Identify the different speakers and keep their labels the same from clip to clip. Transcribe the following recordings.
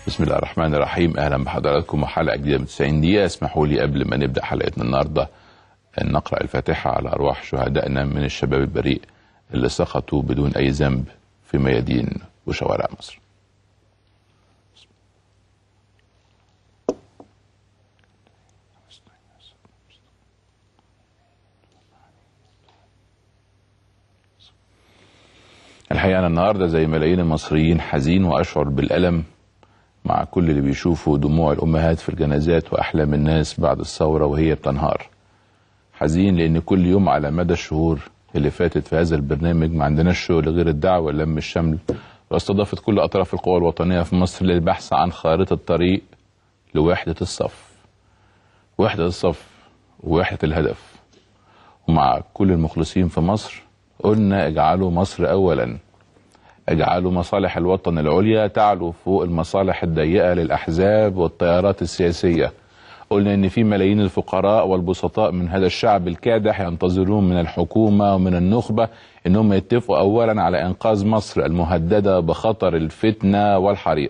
Speaker 1: بسم الله الرحمن الرحيم اهلا بحضراتكم وحلقه جديده من 90 دقيقه اسمحوا لي قبل ما نبدا حلقتنا النهارده ان نقرا الفاتحه على ارواح شهدائنا من الشباب البريء اللي سقطوا بدون اي ذنب في ميادين وشوارع مصر. الحقيقه انا النهارده زي ملايين المصريين حزين واشعر بالالم مع كل اللي بيشوفوا دموع الامهات في الجنازات واحلام الناس بعد الثوره وهي بتنهار. حزين لان كل يوم على مدى الشهور اللي فاتت في هذا البرنامج ما عندناش شغل غير الدعوه لم الشمل واستضافت كل اطراف القوى الوطنيه في مصر للبحث عن خارطه طريق لوحده الصف. وحده الصف ووحده الهدف. ومع كل المخلصين في مصر قلنا اجعلوا مصر اولا اجعلوا مصالح الوطن العليا تعلو فوق المصالح الضيقه للاحزاب والتيارات السياسيه قلنا ان في ملايين الفقراء والبسطاء من هذا الشعب الكادح ينتظرون من الحكومه ومن النخبه انهم يتفقوا اولا على انقاذ مصر المهدده بخطر الفتنه والحريق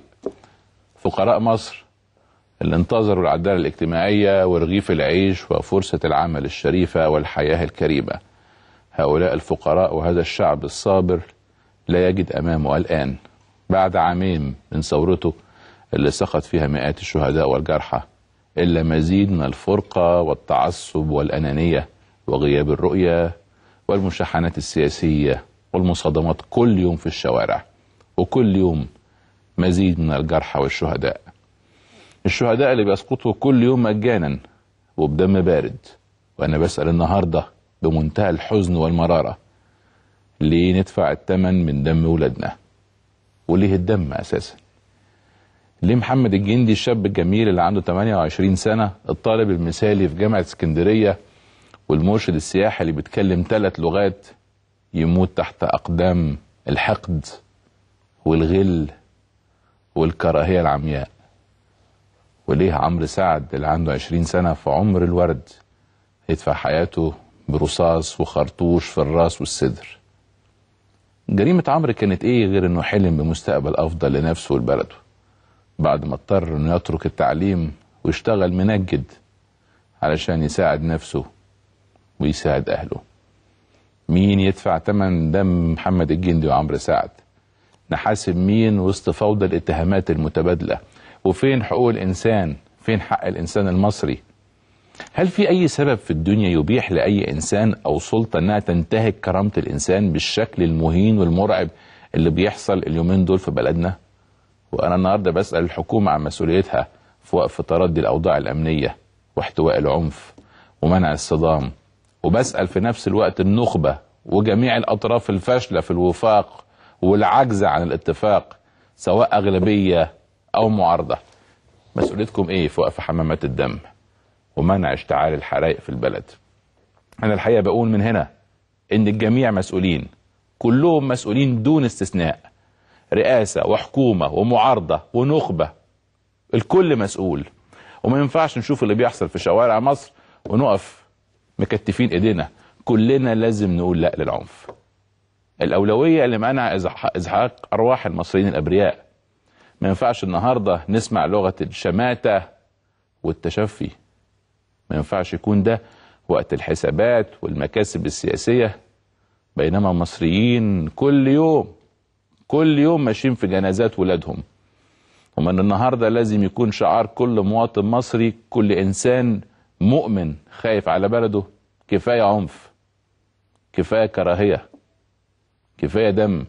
Speaker 1: فقراء مصر اللي انتظروا العداله الاجتماعيه ورغيف العيش وفرصه العمل الشريفه والحياه الكريمه هؤلاء الفقراء وهذا الشعب الصابر لا يجد امامه الان بعد عامين من ثورته اللي سقط فيها مئات الشهداء والجرحى الا مزيد من الفرقه والتعصب والانانيه وغياب الرؤيه والمشاحنات السياسيه والمصادمات كل يوم في الشوارع وكل يوم مزيد من الجرحى والشهداء الشهداء اللي بيسقطوا كل يوم مجانا وبدم بارد وانا بسال النهارده بمنتهى الحزن والمراره ليه ندفع الثمن من دم ولادنا وليه الدم اساسا ليه محمد الجندي الشاب الجميل اللي عنده 28 سنة الطالب المثالي في جامعة اسكندرية والمرشد السياحي اللي بيتكلم ثلاث لغات يموت تحت أقدام الحقد والغل والكراهية العمياء وليه عمرو سعد اللي عنده 20 سنة في عمر الورد يدفع حياته برصاص وخرطوش في الراس والصدر جريمة عمرو كانت ايه غير انه حلم بمستقبل افضل لنفسه ولبلده بعد ما اضطر انه يترك التعليم ويشتغل منجد علشان يساعد نفسه ويساعد اهله مين يدفع تمن دم محمد الجندي وعمرو سعد نحاسب مين وسط فوضى الاتهامات المتبادلة وفين حقوق الانسان فين حق الانسان المصري هل في اي سبب في الدنيا يبيح لاي انسان او سلطه انها تنتهك كرامه الانسان بالشكل المهين والمرعب اللي بيحصل اليومين دول في بلدنا؟ وانا النهارده بسال الحكومه عن مسؤوليتها في وقف تردي الاوضاع الامنيه واحتواء العنف ومنع الصدام وبسال في نفس الوقت النخبه وجميع الاطراف الفاشله في الوفاق والعجز عن الاتفاق سواء اغلبيه او معارضه مسؤوليتكم ايه في وقف حمامات الدم؟ ومنع اشتعال الحرائق في البلد انا الحقيقه بقول من هنا ان الجميع مسؤولين كلهم مسؤولين دون استثناء رئاسه وحكومه ومعارضه ونخبه الكل مسؤول وما ينفعش نشوف اللي بيحصل في شوارع مصر ونقف مكتفين ايدينا كلنا لازم نقول لا للعنف الاولويه لمنع ازحاق ارواح المصريين الابرياء ما ينفعش النهارده نسمع لغه الشماته والتشفي ما ينفعش يكون ده وقت الحسابات والمكاسب السياسية بينما المصريين كل يوم كل يوم ماشيين في جنازات ولادهم ومن النهاردة لازم يكون شعار كل مواطن مصري كل إنسان مؤمن خايف على بلده كفاية عنف كفاية كراهية كفاية دم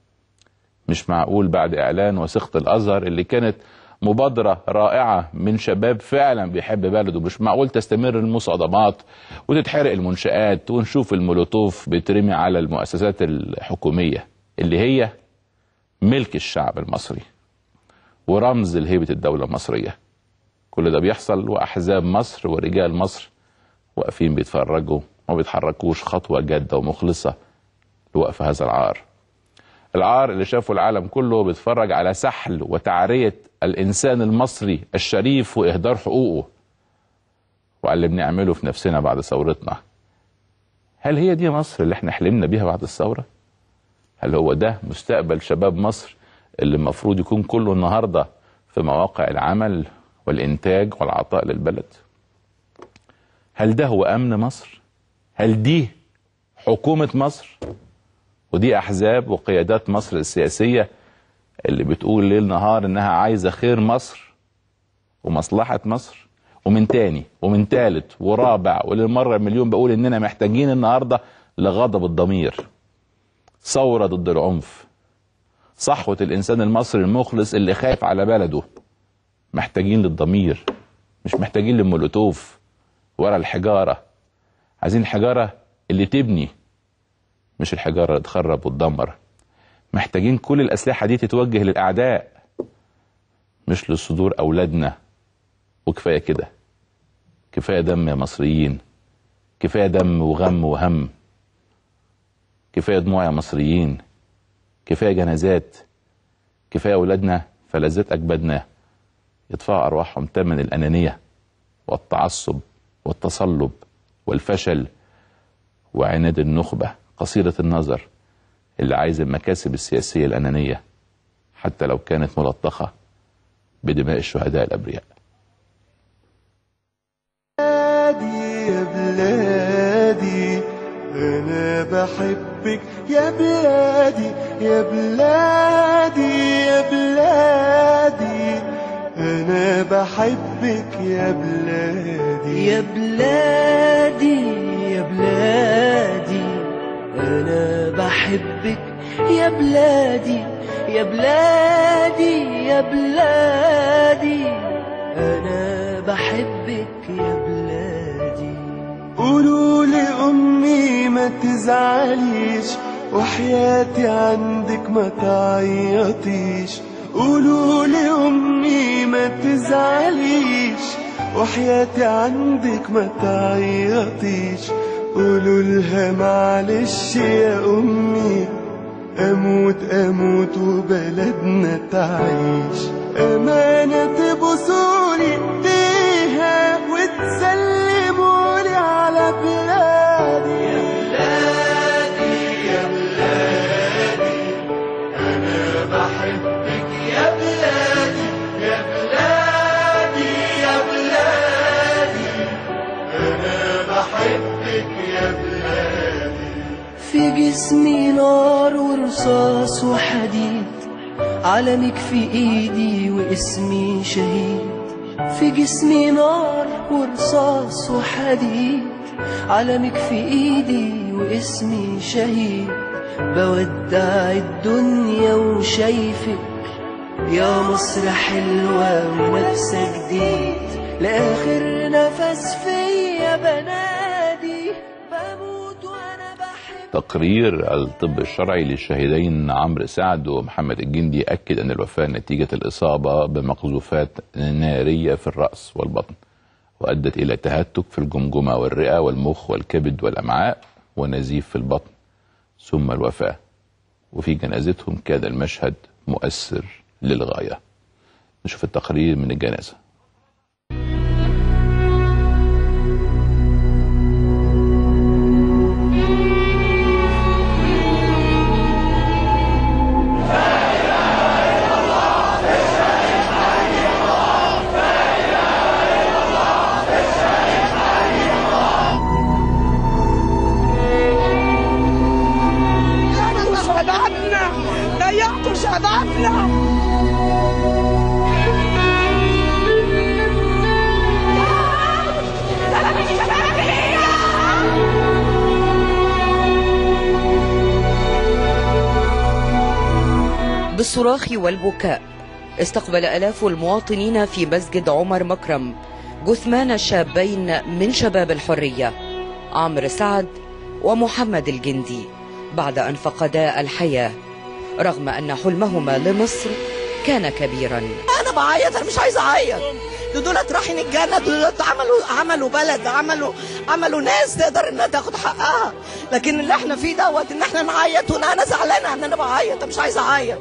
Speaker 1: مش معقول بعد إعلان وثيقة الأزهر اللي كانت مبادرة رائعة من شباب فعلا بيحب بلده مش معقول تستمر المصادمات وتتحرق المنشآت ونشوف المولوتوف بيترمي على المؤسسات الحكومية اللي هي ملك الشعب المصري ورمز لهيبة الدولة المصرية كل ده بيحصل وأحزاب مصر ورجال مصر واقفين بيتفرجوا وما بيتحركوش خطوة جادة ومخلصة لوقف هذا العار العار اللي شافه العالم كله بيتفرج على سحل وتعرية الإنسان المصري الشريف وإهدار حقوقه وعلى اللي بنعمله في نفسنا بعد ثورتنا هل هي دي مصر اللي احنا حلمنا بيها بعد الثورة؟ هل هو ده مستقبل شباب مصر اللي المفروض يكون كله النهارده في مواقع العمل والإنتاج والعطاء للبلد هل ده هو أمن مصر؟ هل دي حكومة مصر؟ ودي أحزاب وقيادات مصر السياسية اللي بتقول ليل نهار إنها عايزة خير مصر ومصلحة مصر ومن تاني ومن تالت ورابع وللمرة المليون بقول إننا محتاجين النهاردة لغضب الضمير ثورة ضد العنف صحوة الإنسان المصري المخلص اللي خايف على بلده محتاجين للضمير مش محتاجين للمولوتوف ورا الحجارة عايزين الحجارة اللي تبني مش الحجارة اللي تخرب وتدمر محتاجين كل الأسلحة دي تتوجه للأعداء مش لصدور أولادنا وكفاية كده كفاية دم يا مصريين كفاية دم وغم وهم كفاية دموع يا مصريين كفاية جنازات كفاية أولادنا فلذات أجبادنا يدفعوا أرواحهم ثمن الأنانية والتعصب والتصلب والفشل وعناد النخبة قصيرة النظر اللي عايز المكاسب السياسية الأنانية حتى لو كانت ملطخة بدماء الشهداء الأبرياء
Speaker 2: بلادي يا بلادي أنا بحبك يا بلادي يا بلادي يا بلادي أنا بحبك يا بلادي
Speaker 3: يا بلادي يا بلادي أنا بحبك يا بلادي يا بلادي يا بلادي أنا بحبك يا بلادي
Speaker 2: قولوا لأمي ما تزعليش وحياتي عندك ما تعيطيش قولوا لأمي ما تزعليش وحياتي عندك ما تعيطيش قولوا لها معلش يا أمي أموت أموت وبلدنا تعيش أمانة تبوسولي إيديها وتسلمولي على بلادي يا بلادي يا بلادي أنا بحبك يا بلادي يا بلادي يا بلادي أنا بحبك يا بلادي
Speaker 3: في جسمي نار ورصاص وحديد علمك في ايدي واسمي شهيد في جسمي نار ورصاص وحديد علمك في ايدي واسمي شهيد بودع الدنيا وشايفك يا مصر حلوة ولابسة جديد لآخر نفس فيا بنادي بموت وأنا بحب
Speaker 1: تقرير الطب الشرعي للشهيدين عمرو سعد ومحمد الجندي أكد أن الوفاة نتيجة الإصابة بمقذوفات نارية في الرأس والبطن وأدت إلى تهتك في الجمجمة والرئة والمخ والكبد والأمعاء ونزيف في البطن ثم الوفاة وفي جنازتهم كان المشهد مؤثر للغاية نشوف التقرير من الجنازة
Speaker 4: ضيعتوا شبابنا ضيعتوا شبابنا
Speaker 5: بالصراخ والبكاء استقبل آلاف المواطنين في مسجد عمر مكرم جثمان شابين من شباب الحرية عمرو سعد ومحمد الجندي بعد أن فقدا الحياة رغم أن حلمهما لمصر كان كبيرا
Speaker 4: انا بعيط انا مش عايزه اعيط دول دولت رايحين الجنه دولت عملوا عملوا بلد عملوا عملوا ناس تقدر انها تاخد حقها لكن اللي احنا فيه دوت ان احنا نعيط وانا انا زعلانه ان انا بعيط انا مش عايزه اعيط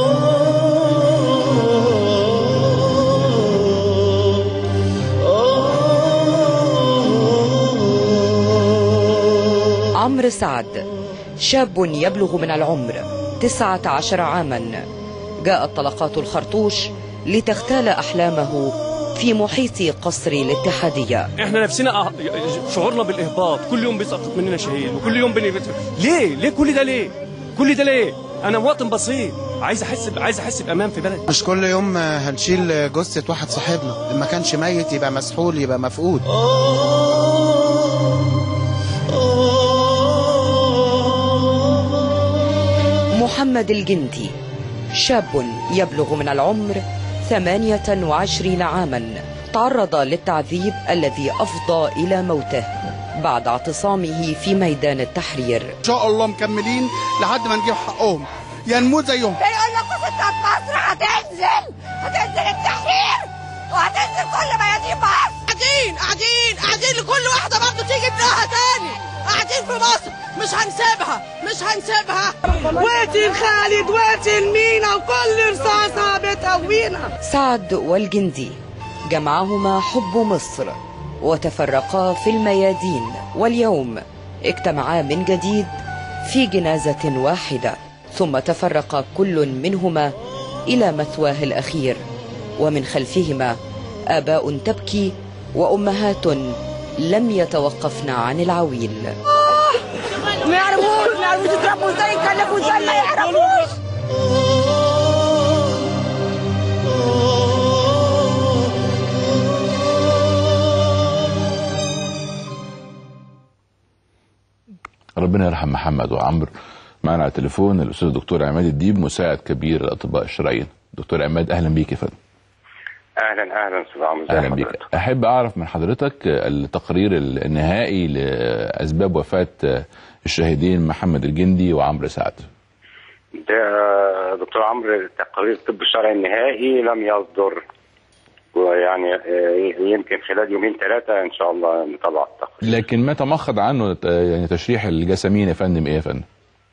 Speaker 5: عمرو سعد شاب يبلغ من العمر تسعة عشر عاما جاءت طلقات الخرطوش لتغتال أحلامه في محيط قصر الاتحادية
Speaker 6: احنا نفسنا أه... شعورنا بالاهباط كل يوم بيسقط مننا شهيد وكل يوم بني... ليه ليه كل ده ليه كل ده ليه انا مواطن بسيط عايز احس ب... عايز احس بامان في بلدي
Speaker 7: مش كل يوم هنشيل جثة واحد صاحبنا إن ما كانش ميت يبقى مسحول يبقى مفقود
Speaker 5: محمد الجندي شاب يبلغ من العمر ثمانية وعشرين عاما تعرض للتعذيب الذي أفضى إلى موته بعد اعتصامه في ميدان التحرير
Speaker 7: إن شاء الله مكملين لحد ما نجيب حقهم يا نموت زيهم
Speaker 4: بيقول لكم ستات مصر هتنزل هتنزل التحرير وهتنزل كل ميادين مصر قاعدين قاعدين قاعدين لكل واحدة برضه تيجي ابنها تاني قاعدين في مصر مش هنسيبها مش هنسيبها وقتل خالد وقتل مينا وكل رصاصة بتقوينا
Speaker 5: سعد والجندي جمعهما حب مصر وتفرقا في الميادين واليوم اجتمعا من جديد في جنازة واحدة ثم تفرق كل منهما إلى مثواه الأخير ومن خلفهما آباء تبكي وأمهات لم يتوقفن عن العويل
Speaker 4: ما يعرفوش ما يعرفوش يضربوا ازاي يكلفوا ازاي ما يعرفوش
Speaker 1: ربنا يرحم محمد وعمرو معنا على التليفون الاستاذ الدكتور عماد الديب مساعد كبير الاطباء الشرعيين دكتور عماد اهلا بيك يا فندم
Speaker 8: اهلا اهلا استاذ عمرو ازي
Speaker 1: اهلا بيك
Speaker 8: حضرتك؟
Speaker 1: احب اعرف من حضرتك التقرير النهائي لاسباب وفاه الشهيدين محمد الجندي وعمرو سعد
Speaker 8: ده دكتور عمرو تقرير الطب الشرعي النهائي لم يصدر ويعني آه، يمكن خلال يومين ثلاثه ان شاء الله نطلع التقرير
Speaker 1: لكن ما تمخض عنه آه، يعني تشريح الجسامين يا فندم ايه يا فندم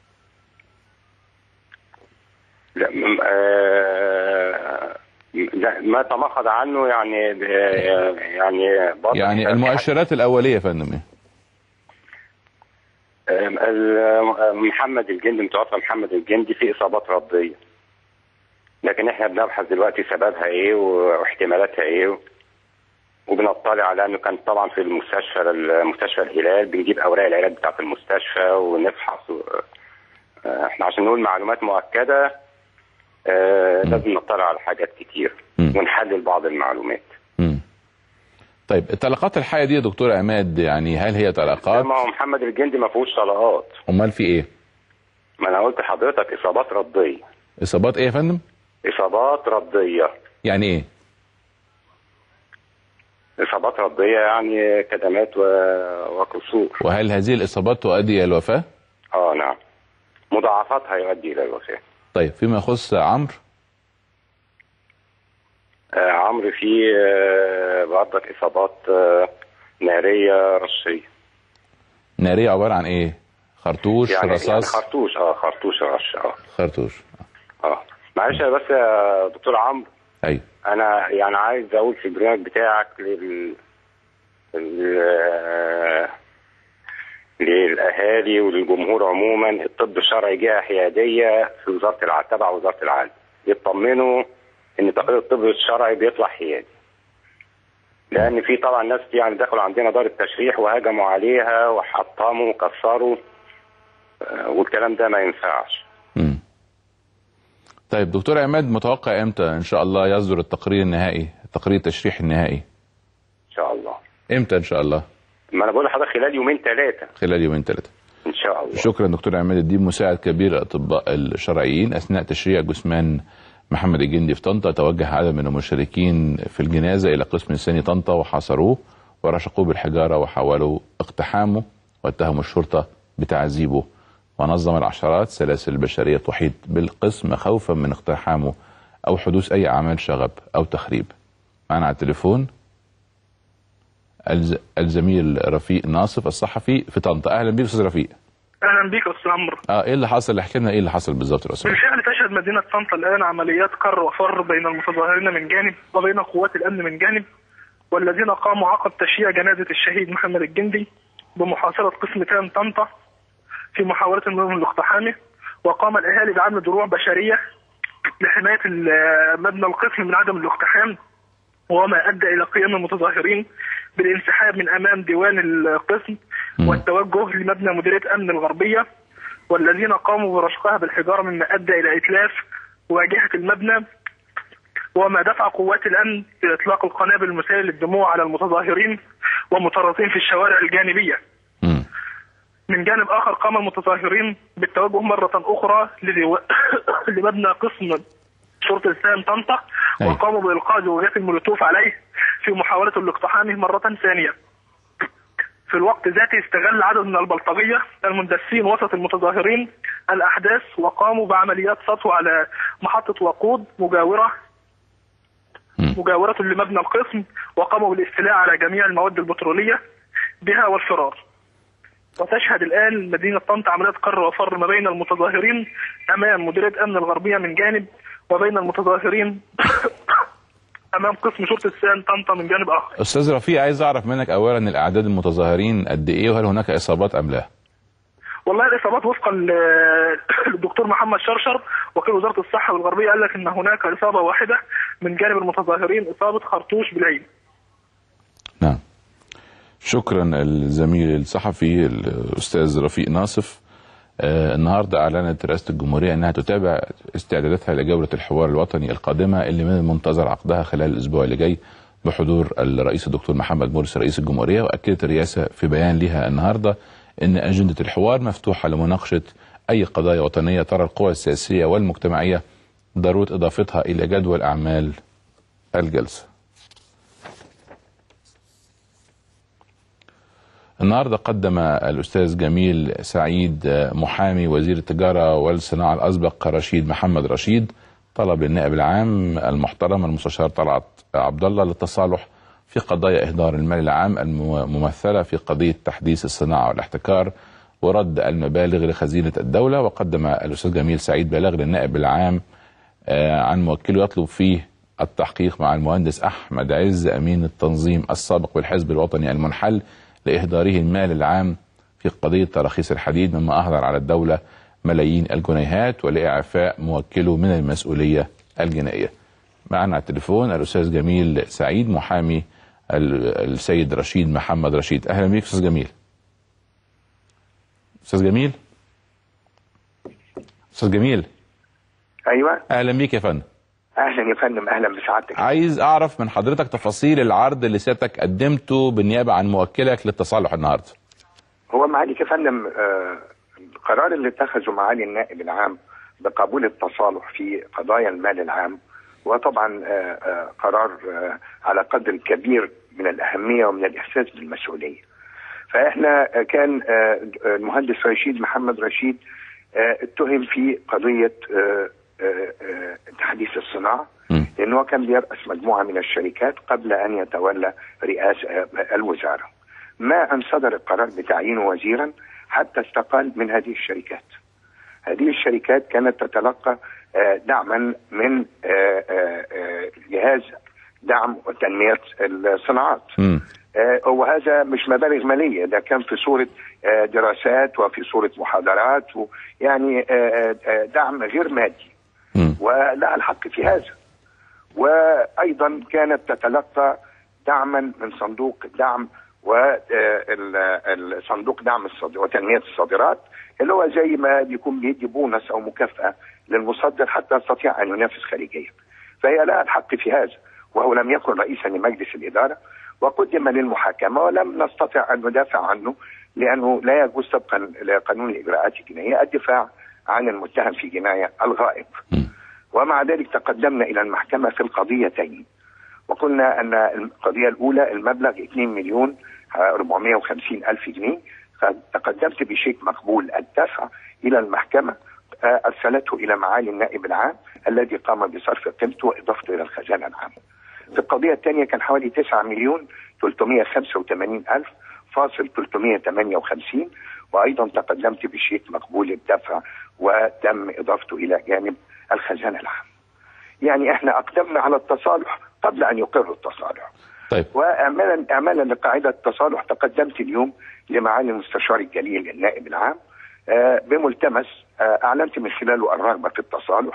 Speaker 8: لا, م- آه، لا ما تمخض عنه يعني آه، يعني برضه
Speaker 1: يعني المؤشرات الاوليه يا فندم ايه
Speaker 8: آه، ال- محمد الجندي متوفى محمد الجندي في اصابات رديه لكن احنا بنبحث دلوقتي سببها ايه واحتمالاتها ايه وبنطلع على انه كان طبعا في المستشفى المستشفى الهلال بنجيب اوراق العلاج بتاعت المستشفى ونفحص و... آه، احنا عشان نقول معلومات مؤكده آه لازم نطلع على حاجات كتير
Speaker 1: مم.
Speaker 8: ونحلل بعض المعلومات
Speaker 1: مم. طيب الطلقات الحيه دي يا دكتور عماد يعني هل هي طلقات
Speaker 8: ما هو محمد الجندي ما فيهوش طلقات
Speaker 1: امال في ايه
Speaker 8: ما انا قلت لحضرتك اصابات رديه
Speaker 1: اصابات ايه يا فندم
Speaker 8: اصابات رديه
Speaker 1: يعني ايه
Speaker 8: اصابات رديه يعني كدمات و... وكسور
Speaker 1: وهل هذه الاصابات تؤدي الى الوفاه
Speaker 8: اه نعم مضاعفاتها يؤدي الى الوفاه
Speaker 1: طيب فيما يخص عمرو
Speaker 8: آه عمرو فيه آه برضك اصابات آه ناريه رشيه
Speaker 1: ناريه عباره عن ايه خرطوش
Speaker 8: يعني يعني
Speaker 1: رصاص
Speaker 8: خرطوش اه خرطوش رش اه
Speaker 1: خرطوش
Speaker 8: اه معلش يا بس يا دكتور عمرو
Speaker 1: ايوه
Speaker 8: انا يعني عايز اقول في البرنامج بتاعك لل لل- للاهالي وللجمهور عموما الطب الشرعي جهه حياديه في وزاره العدل تبع وزاره العدل يطمنوا ان تقرير الطب الشرعي بيطلع حيادي لان في طبعا ناس يعني دخلوا عندنا دار التشريح وهجموا عليها وحطموا وكسروا آه، والكلام ده ما ينفعش
Speaker 1: مم. طيب دكتور عماد متوقع امتى ان شاء الله يصدر التقرير النهائي التقرير التشريحي النهائي
Speaker 8: ان شاء الله
Speaker 1: امتى ان شاء الله
Speaker 8: ما انا بقول لحضرتك خلال يومين ثلاثه
Speaker 1: خلال يومين ثلاثه
Speaker 8: ان شاء الله
Speaker 1: شكرا دكتور عماد الدين مساعد كبير الاطباء الشرعيين اثناء تشريع جثمان محمد الجندي في طنطا توجه عدد من المشاركين في الجنازه الى قسم لساني طنطا وحاصروه ورشقوه بالحجاره وحاولوا اقتحامه واتهموا الشرطه بتعذيبه ونظم العشرات سلاسل البشريه تحيط بالقسم خوفا من اقتحامه او حدوث اي اعمال شغب او تخريب. معنا على التليفون الز... الزميل رفيق ناصف الصحفي في طنطا اهلا بيك استاذ رفيق.
Speaker 9: اهلا بيك يا استاذ عمرو
Speaker 1: اه ايه اللي حصل احكي لنا ايه اللي حصل بالظبط يا استاذ
Speaker 9: بالفعل تشهد مدينه طنطا الان عمليات كر وفر بين المتظاهرين من جانب وبين قوات الامن من جانب والذين قاموا عقب تشييع جنازه الشهيد محمد الجندي بمحاصره قسم تام طنطا في محاوله منهم لاقتحامه وقام الاهالي بعمل دروع بشريه لحماية ال- مبنى القسم من عدم الاقتحام وما أدى إلى قيام المتظاهرين بالانسحاب من أمام ديوان القسم والتوجه لمبنى مديرية أمن الغربية والذين قاموا برشقها بالحجارة مما أدى إلى إتلاف واجهة المبنى وما دفع قوات الأمن لإطلاق القنابل المسيلة للدموع على المتظاهرين ومترصين في الشوارع الجانبية من جانب آخر قام المتظاهرين بالتوجه مرة أخرى لديو- لمبنى قسم شرطة لسان طنطا وقاموا بإلقاء زجاجات المولوتوف عليه في محاولة لاقتحامه مرة ثانية في الوقت ذاته استغل عدد من البلطجية المندسين وسط المتظاهرين الأحداث وقاموا بعمليات سطو على محطة وقود مجاورة مجاورة لمبنى القسم وقاموا بالاستيلاء على جميع المواد البترولية بها والفرار وتشهد الآن مدينة طنطا عمليات قر وفر ما بين المتظاهرين أمام مديرية أمن الغربية من جانب وبين المتظاهرين أمام قسم شرطة سان طنطا من جانب آخر
Speaker 1: استاذ رفيق عايز اعرف منك اولا الاعداد المتظاهرين قد ايه وهل هناك اصابات ام لا؟
Speaker 9: والله الإصابات وفقا ل- للدكتور محمد شرشر وكيل وزارة الصحة بالغربية قال لك إن هناك إصابة واحدة من جانب المتظاهرين إصابة خرطوش بالعين
Speaker 1: شكرا الزميل الصحفي الاستاذ رفيق ناصف آه النهارده اعلنت رئاسه الجمهوريه انها تتابع استعداداتها لجوله الحوار الوطني القادمه اللي من المنتظر عقدها خلال الاسبوع اللي جاي بحضور الرئيس الدكتور محمد مرسي رئيس الجمهوريه واكدت الرئاسه في بيان لها النهارده ان اجنده الحوار مفتوحه لمناقشه اي قضايا وطنيه ترى القوى السياسيه والمجتمعيه ضروره اضافتها الى جدول اعمال الجلسه. النهارده قدم الاستاذ جميل سعيد محامي وزير التجاره والصناعه الاسبق رشيد محمد رشيد طلب للنائب العام المحترم المستشار طلعت عبد الله للتصالح في قضايا اهدار المال العام الممثله في قضيه تحديث الصناعه والاحتكار ورد المبالغ لخزينه الدوله وقدم الاستاذ جميل سعيد بلاغ للنائب العام آه، عن موكله يطلب فيه التحقيق مع المهندس احمد عز امين التنظيم السابق بالحزب الوطني المنحل لاهداره المال العام في قضيه تراخيص الحديد مما اهدر على الدوله ملايين الجنيهات ولاعفاء موكله من المسؤوليه الجنائيه. معنا على التليفون الاستاذ جميل سعيد محامي ال- السيد رشيد محمد رشيد اهلا بيك استاذ جميل. استاذ جميل استاذ جميل
Speaker 10: ايوه
Speaker 1: اهلا بيك يا فندم.
Speaker 10: اهلا يا فندم اهلا بسعادتك
Speaker 1: عايز اعرف من حضرتك تفاصيل العرض اللي سيادتك قدمته بالنيابه عن موكلك للتصالح النهارده.
Speaker 10: هو معاليك يا فندم آه، القرار اللي اتخذه معالي النائب العام بقبول التصالح في قضايا المال العام وطبعا آه، آه، قرار آه، على قدر كبير من الاهميه ومن الاحساس بالمسؤوليه. فاحنا آه، كان آه، المهندس رشيد محمد رشيد آه، اتهم في قضيه آه، آه، آه، تحديث الصناعه لانه هو كان بيرأس مجموعه من الشركات قبل ان يتولى رئاسه آه، الوزاره. ما ان صدر القرار بتعيينه وزيرا حتى استقال من هذه الشركات. هذه الشركات كانت تتلقى آه، دعما من آه، آه، آه، جهاز دعم وتنميه الصناعات. آه، وهذا مش مبالغ ماليه ده كان في صوره آه، دراسات وفي صوره محاضرات يعني آه، آه، دعم غير مادي ولها الحق في هذا وايضا كانت تتلقى دعما من صندوق دعم وصندوق دعم الصادر وتنميه الصادرات اللي هو زي ما بيكون بيدي بونص او مكافاه للمصدر حتى يستطيع ان ينافس خارجيا فهي لها الحق في هذا وهو لم يكن رئيسا لمجلس الاداره وقدم للمحاكمه ولم نستطع ان ندافع عنه لانه لا يجوز طبقا لقانون الاجراءات الجنائيه الدفاع عن المتهم في جنايه الغائب. ومع ذلك تقدمنا الى المحكمه في القضيتين وقلنا ان القضيه الاولى المبلغ 2 مليون 450 الف جنيه تقدمت بشيك مقبول الدفع الى المحكمه آه، ارسلته الى معالي النائب العام الذي قام بصرف قيمته واضافته الى الخزانه العامه. في القضيه الثانيه كان حوالي 9 مليون 385 الف فاصل 358 وايضا تقدمت بشيك مقبول الدفع وتم اضافته الى جانب الخزانه العامه. يعني احنا اقدمنا على التصالح قبل ان يقر التصالح.
Speaker 1: طيب
Speaker 10: واعمالا اعمالا لقاعده التصالح تقدمت اليوم لمعالي المستشار الجليل النائب العام آه، بملتمس آه، اعلنت من خلاله الرغبه في التصالح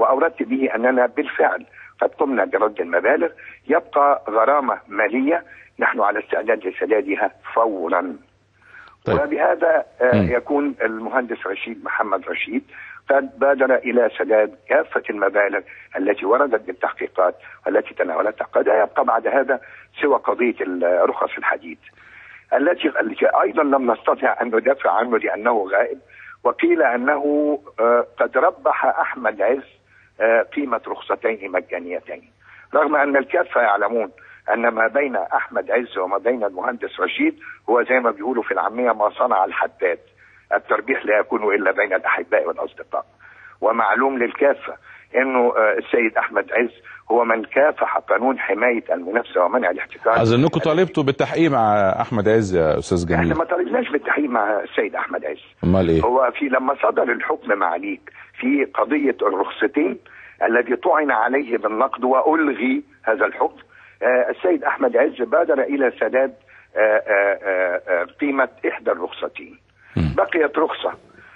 Speaker 10: واوردت به اننا بالفعل قد قمنا برد المبالغ يبقى غرامه ماليه نحن على استعداد لسدادها فورا
Speaker 1: طيب.
Speaker 10: وبهذا آه،
Speaker 1: مم.
Speaker 10: يكون المهندس رشيد محمد رشيد قد بادر الى سداد كافه المبالغ التي وردت بالتحقيقات والتي تناولتها قد يبقى بعد هذا سوى قضيه ال- رخص الحديد التي التي ايضا لم نستطع ان ندافع عنه لانه غائب وقيل انه آه، قد ربح احمد عز آه، قيمه رخصتين مجانيتين رغم ان الكافه يعلمون ان ما بين احمد عز وما بين المهندس رشيد هو زي ما بيقولوا في العاميه ما صنع الحداد التربيح لا يكون الا بين الاحباء والاصدقاء ومعلوم للكافه انه آه، السيد احمد عز هو من كافح قانون حمايه المنافسه ومنع الاحتكار
Speaker 1: اظنكم طالبتوا بالتحقيق مع احمد عز يا استاذ
Speaker 10: احنا
Speaker 1: جميل
Speaker 10: ما طالبناش بالتحقيق مع السيد احمد عز
Speaker 1: امال ايه
Speaker 10: هو في لما صدر الحكم معاليك في قضيه الرخصتين الذي طعن عليه بالنقد والغي هذا الحكم آه السيد احمد عز بادر الى سداد آه آه آه آه قيمه احدى الرخصتين بقيت رخصه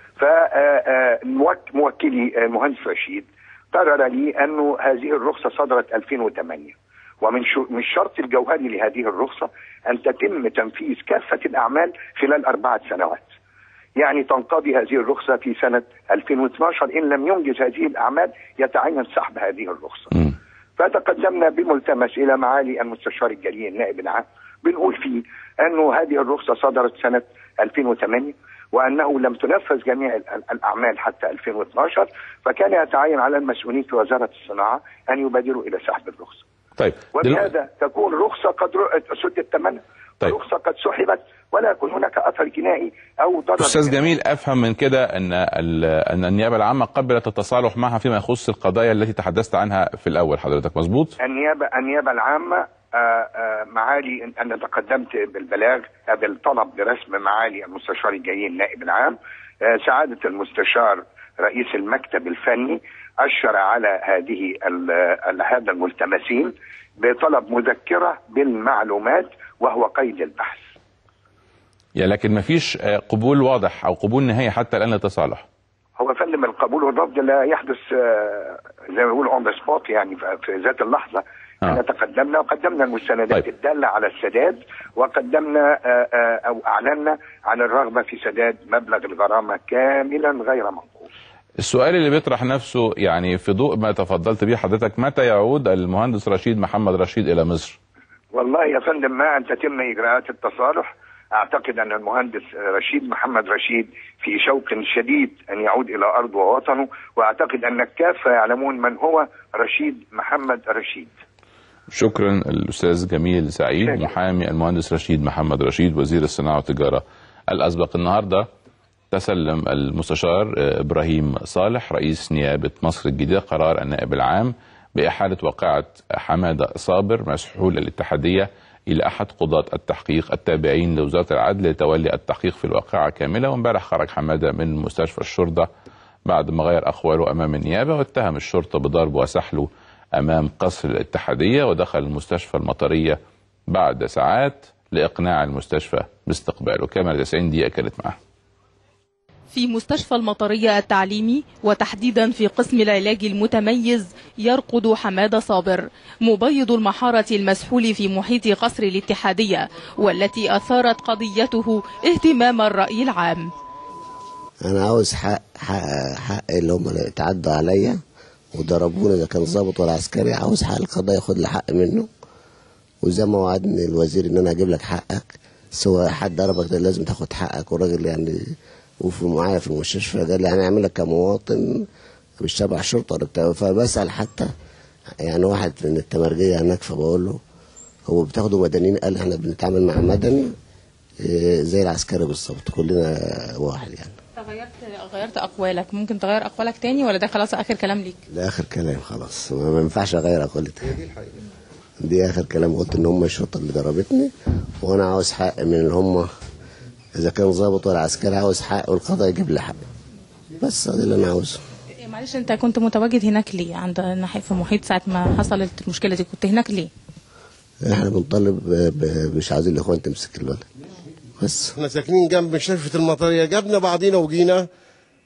Speaker 10: فموكلي المهندس رشيد قرر لي انه هذه الرخصه صدرت 2008 ومن شو من الشرط الجوهري لهذه الرخصه ان تتم تنفيذ كافه الاعمال خلال اربعه سنوات. يعني تنقضي هذه الرخصه في سنه 2012 ان لم ينجز هذه الاعمال يتعين سحب هذه الرخصه. فتقدمنا بملتمس الى معالي المستشار الجليل النائب العام بنقول فيه انه هذه الرخصه صدرت سنه 2008 وانه لم تنفذ جميع ال- ال- الاعمال حتى 2012 فكان يتعين على المسؤولين في وزاره الصناعه ان يبادروا الى سحب الرخصه.
Speaker 1: طيب دلوقتي
Speaker 10: وبهذا تكون رخصه قد ر- سدت ثمنها
Speaker 1: طيب.
Speaker 10: رخصه قد سحبت ولا يكون هناك اثر جنائي او ضرر
Speaker 1: استاذ جميل افهم من كده ان ال- ان النيابه العامه قبلت التصالح معها فيما يخص القضايا التي تحدثت عنها في الاول حضرتك مظبوط
Speaker 10: النيابه النيابه العامه آه، آه، معالي إن- انا تقدمت بالبلاغ آه، بالطلب برسم معالي المستشار الجليل النائب العام آه، سعاده المستشار رئيس المكتب الفني اشر على هذه ال- ال- هذا الملتمسين بطلب مذكره بالمعلومات وهو قيد البحث
Speaker 1: يعني لكن ما فيش آه، قبول واضح او قبول نهائي حتى الان للتصالح
Speaker 10: هو فندم القبول والرفض لا يحدث آه، زي ما بيقولوا اون ذا سبوت يعني في- في ذات اللحظه
Speaker 1: آه.
Speaker 10: احنا تقدمنا وقدمنا المستندات الداله على السداد وقدمنا آه، آه، او اعلنا عن الرغبه في سداد مبلغ الغرامه كاملا غير منقوص
Speaker 1: السؤال اللي بيطرح نفسه يعني في ضوء ما تفضلت به حضرتك متى يعود المهندس رشيد محمد رشيد الى مصر
Speaker 10: والله يا فندم ما ان تتم اجراءات التصالح اعتقد ان المهندس رشيد محمد رشيد في شوق شديد ان يعود الى ارض ووطنه واعتقد ان الكافه يعلمون من هو رشيد محمد رشيد
Speaker 1: شكرا الاستاذ جميل سعيد محامي المهندس رشيد محمد رشيد وزير الصناعه والتجاره الاسبق النهارده تسلم المستشار آه، ابراهيم صالح رئيس نيابه مصر الجديده قرار النائب العام باحاله واقعه حماده صابر مسحول الاتحاديه الى احد قضاه التحقيق التابعين لوزاره العدل لتولي التحقيق في الواقعه كامله وامبارح خرج حماده من مستشفى الشرطه بعد ما غير اقواله امام النيابه واتهم الشرطه بضربه وسحله امام قصر الاتحاديه ودخل المستشفى المطريه بعد ساعات لاقناع المستشفى باستقباله كاميرا 90 دقيقه كانت معاه
Speaker 11: في مستشفى المطرية التعليمي وتحديدا في قسم العلاج المتميز يرقد حمادة صابر مبيض المحارة المسحول في محيط قصر الاتحادية والتي أثارت قضيته اهتمام الرأي العام
Speaker 12: انا عاوز حق حق, حق اللي هم اللي اتعدوا عليا وضربوني اذا كان ظابط ولا عسكري عاوز حق القضاء ياخد لي حق منه وزي ما وعدني الوزير ان انا اجيب لك حقك سواء حد ضربك ده لازم تاخد حقك والراجل يعني وفي معايا في المستشفى قال لي هنعمل لك كمواطن مش تبع شرطه ولا بتاع فبسال حتى يعني واحد من التمرجيه هناك فبقول له هو بتاخدوا مدنيين قال احنا بنتعامل مع مدني إيه، زي العسكري بالظبط كلنا واحد يعني
Speaker 11: غيرت غيرت أقوالك ممكن تغير أقوالك تاني ولا ده خلاص آخر كلام ليك
Speaker 12: ده اخر كلام خلاص ما ما ينفعش اغير اقوالي تاني دي اخر كلام قلت ان هم الشرطه اللي ضربتني وانا عاوز حق من اللي هم اذا كان ظابط ولا عسكري عاوز حق والقضاء يجيب لي حق بس ده اللي انا عاوزه
Speaker 11: إيه، معلش أنت كنت متواجد هناك ليه عند ناحية في محيط ساعة ما حصلت المشكلة دي كنت هناك ليه
Speaker 12: احنا بنطالب ب- ب- مش عايزين الاخوان تمسك البلد بس
Speaker 13: احنا ساكنين جنب مستشفى المطريه جبنا بعضينا وجينا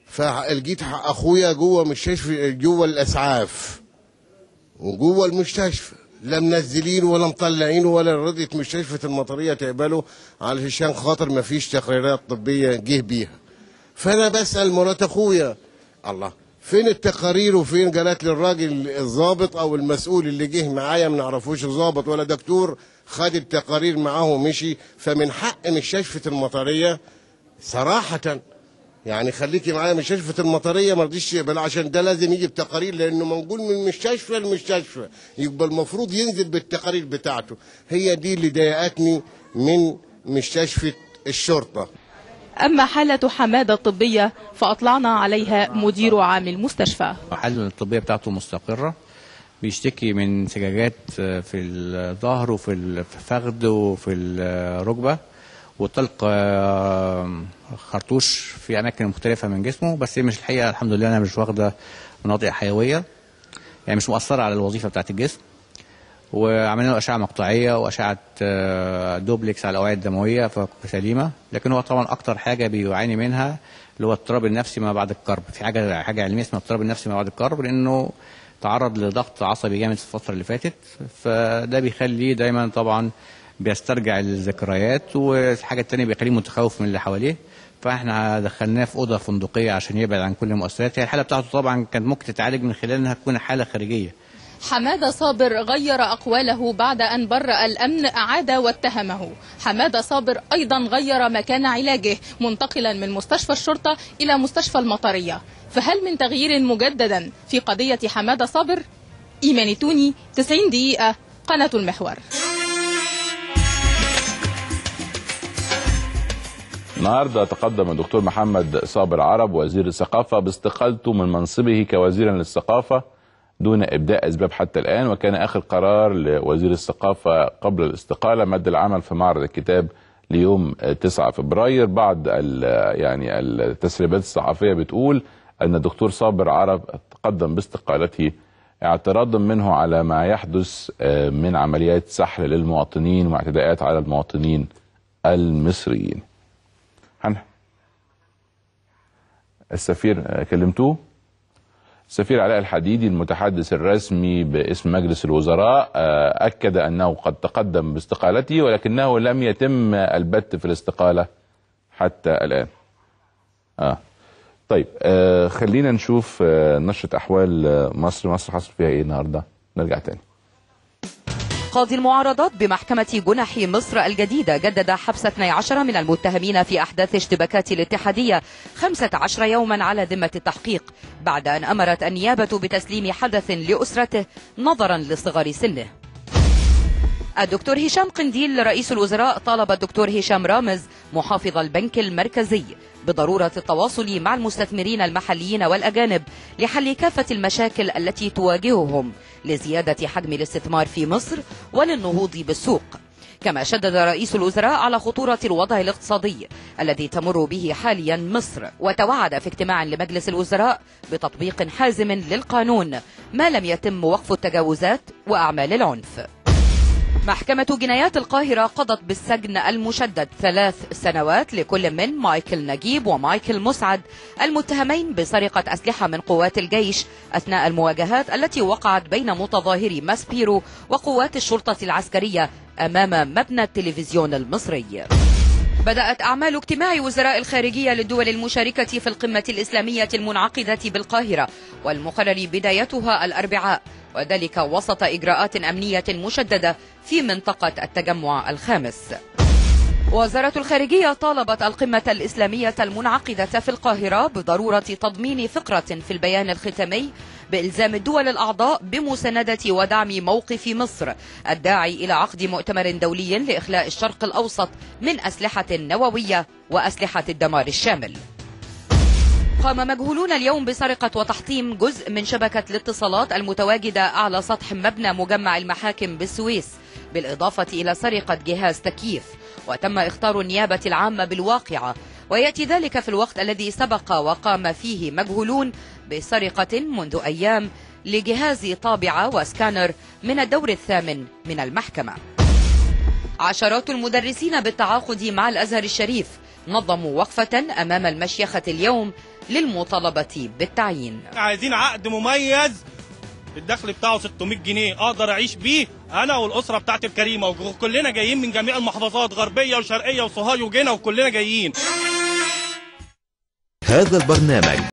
Speaker 13: فلقيت اخويا جوه مستشفى جوه الاسعاف وجوه المستشفى لا منزلين ولا مطلعين ولا رضيت مستشفى المطريه تقبله علشان خاطر ما فيش تقريرات طبيه جه بيها فانا بسال مرات اخويا الله فين التقارير وفين قالت لي الراجل الضابط او المسؤول اللي جه معايا ما نعرفوش ضابط ولا دكتور خد التقارير معاه ومشي فمن حق مستشفى المطريه صراحه يعني خليكي معايا مستشفى المطريه ما رضيش يقبل عشان ده لازم يجي بتقارير لانه منقول من مستشفى لمستشفى يبقى المفروض ينزل بالتقارير بتاعته هي دي اللي ضايقتني من مستشفى الشرطه
Speaker 11: أما حالة حمادة الطبية فأطلعنا عليها مدير عام المستشفى
Speaker 14: الحالة الطبية بتاعته مستقرة بيشتكي من سجاجات في الظهر وفي الفخذ وفي الركبة وطلق آه، خرطوش في أماكن مختلفة من جسمه بس هي مش الحقيقة الحمد لله أنا مش واخدة مناطق حيوية يعني مش مؤثرة على الوظيفة بتاعت الجسم وعملنا له أشعة مقطعية وأشعة آه، دوبلكس على الأوعية الدموية فسليمة لكن هو طبعا أكتر حاجة بيعاني منها اللي هو اضطراب النفسي ما بعد الكرب في حاجة حاجة علمية اسمها اضطراب النفسي ما بعد الكرب لأنه تعرض لضغط عصبي جامد في الفترة اللي فاتت فده بيخليه دايما طبعا بيسترجع الذكريات والحاجة التانية بيخليه متخوف من اللي حواليه فاحنا دخلناه في اوضه فندقيه عشان يبعد عن كل المؤثرات هي الحاله بتاعته طبعا كانت ممكن تتعالج من خلال انها تكون حاله خارجيه
Speaker 11: حمادة صابر غير أقواله بعد أن برأ الأمن أعاد واتهمه حمادة صابر أيضا غير مكان علاجه منتقلا من مستشفى الشرطة إلى مستشفى المطرية فهل من تغيير مجددا في قضية حمادة صابر؟ إيماني توني 90 دقيقة قناة المحور
Speaker 1: النهارده تقدم الدكتور محمد صابر عرب وزير الثقافه باستقالته من منصبه كوزيرا للثقافه دون ابداء اسباب حتى الان وكان اخر قرار لوزير الثقافه قبل الاستقاله مد العمل في معرض الكتاب ليوم 9 فبراير بعض ال- يعني التسريبات الصحفيه بتقول ان الدكتور صابر عرب تقدم باستقالته اعتراضا منه على ما يحدث آه، من عمليات سحل للمواطنين واعتداءات على المواطنين المصريين هن السفير آه، كلمتوه السفير علاء الحديدي المتحدث الرسمي باسم مجلس الوزراء آه، أكد أنه قد تقدم باستقالته ولكنه لم يتم البت في الاستقالة حتى الآن آه. طيب آه خلينا نشوف آه نشرة أحوال آه، مصر مصر حصل فيها إيه النهاردة نرجع تاني
Speaker 5: قاضي المعارضات بمحكمة جنح مصر الجديدة جدد حبس 12 من المتهمين في أحداث اشتباكات الاتحادية 15 يوما على ذمة التحقيق بعد أن أمرت النيابة بتسليم حدث لأسرته نظرا لصغر سنه الدكتور هشام قنديل رئيس الوزراء طالب الدكتور هشام رامز محافظ البنك المركزي بضرورة التواصل مع المستثمرين المحليين والأجانب لحل كافة المشاكل التي تواجههم لزيادة حجم الاستثمار في مصر وللنهوض بالسوق كما شدد رئيس الوزراء على خطورة الوضع الاقتصادي الذي تمر به حاليا مصر وتوعد في اجتماع لمجلس الوزراء بتطبيق حازم للقانون ما لم يتم وقف التجاوزات وأعمال العنف محكمة جنايات القاهرة قضت بالسجن المشدد ثلاث سنوات لكل من مايكل نجيب ومايكل مسعد المتهمين بسرقة أسلحة من قوات الجيش أثناء المواجهات التي وقعت بين متظاهري ماسبيرو وقوات الشرطة العسكرية أمام مبنى التلفزيون المصري بدأت أعمال اجتماع وزراء الخارجية للدول المشاركة في القمة الإسلامية المنعقدة بالقاهرة والمقرر بدايتها الأربعاء وذلك وسط إجراءات أمنية مشددة في منطقة التجمع الخامس وزارة الخارجية طالبت القمة الإسلامية المنعقدة في القاهرة بضرورة تضمين فقرة في البيان الختامي بإلزام الدول الأعضاء بمساندة ودعم موقف مصر الداعي إلى عقد مؤتمر دولي لإخلاء الشرق الأوسط من أسلحة نووية وأسلحة الدمار الشامل قام مجهولون اليوم بسرقة وتحطيم جزء من شبكة الاتصالات المتواجدة أعلى سطح مبنى مجمع المحاكم بالسويس بالإضافة إلى سرقة جهاز تكييف وتم إخطار النيابة العامة بالواقعة ويأتي ذلك في الوقت الذي سبق وقام فيه مجهولون بسرقة منذ أيام لجهاز طابعة وسكانر من الدور الثامن من المحكمة عشرات المدرسين بالتعاقد مع الأزهر الشريف نظموا وقفة أمام المشيخة اليوم للمطالبة بالتعيين
Speaker 15: عايزين عقد مميز الدخل بتاعه 600 جنيه اقدر اعيش بيه انا والاسره بتاعتي الكريمه وكلنا جايين من جميع المحافظات غربيه وشرقيه وسوهاج وجينا وكلنا جايين
Speaker 16: هذا البرنامج